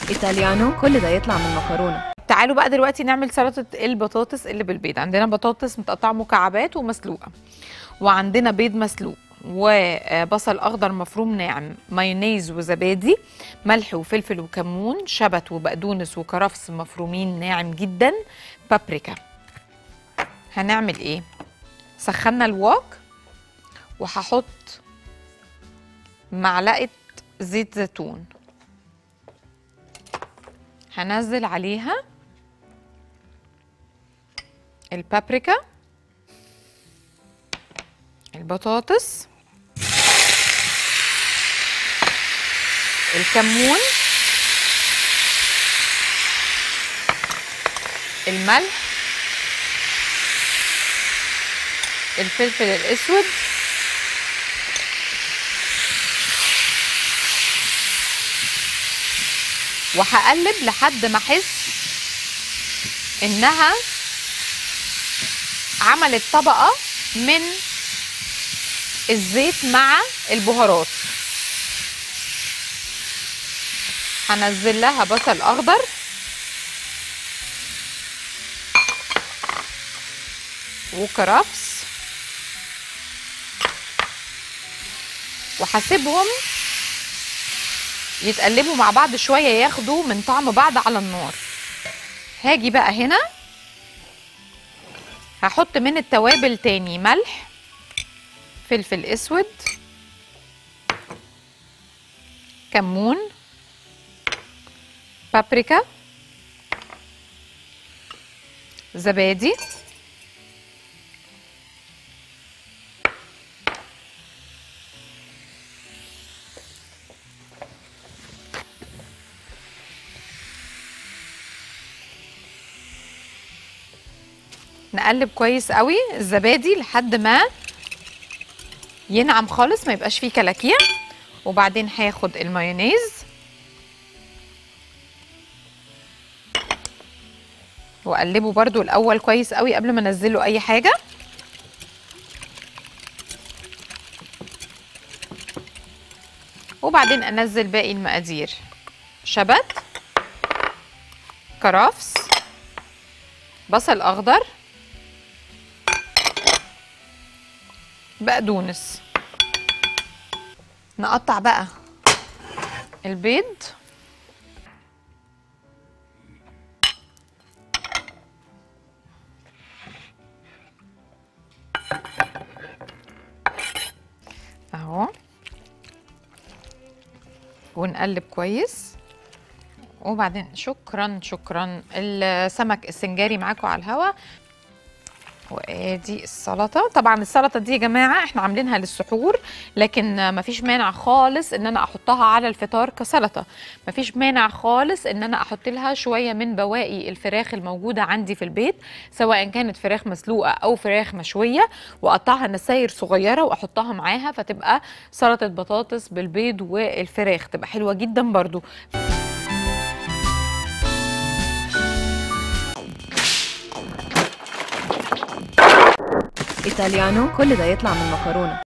إيطاليانو كل ده يطلع من مكرونة تعالوا بقى دلوقتي نعمل سلطه البطاطس اللي بالبيض عندنا بطاطس متقطعه مكعبات ومسلوقه وعندنا بيض مسلوق وبصل اخضر مفروم ناعم مايونيز وزبادي ملح وفلفل وكمون شبت وبقدونس وكرفس مفرومين ناعم جدا بابريكا هنعمل ايه سخنا الواك وهحط معلقه زيت زيتون هنزل عليها البابريكا البطاطس الكمون الملح الفلفل الاسود وهقلب لحد ما احس انها عملت طبقه من الزيت مع البهارات هنزل لها بصل اخضر وكرفس وهسيبهم يتقلبوا مع بعض شويه ياخدوا من طعم بعض على النار هاجي بقى هنا هحط من التوابل تاني ملح فلفل اسود كمون بابريكا زبادي نقلب كويس قوي الزبادي لحد ما ينعم خالص ما يبقاش فيه كلاكيع وبعدين هاخد المايونيز واقلبه برده الاول كويس قوي قبل ما انزله اي حاجه وبعدين انزل باقي المقادير شبت كرفس بصل اخضر بقدونس نقطع بقى البيض اهو ونقلب كويس وبعدين شكرا شكرا السمك السنجاري معاكم على الهوا وادي السلطه طبعا السلطه دي يا جماعه احنا عاملينها للسحور لكن مفيش مانع خالص ان انا احطها على الفطار كسلطه مفيش مانع خالص ان انا احط لها شويه من بواقي الفراخ الموجوده عندي في البيت سواء كانت فراخ مسلوقه او فراخ مشويه واقطعها نساير صغيره واحطها معاها فتبقى سلطه بطاطس بالبيض والفراخ تبقى حلوه جدا برضو إيطاليانو كل ده يطلع من مكرونة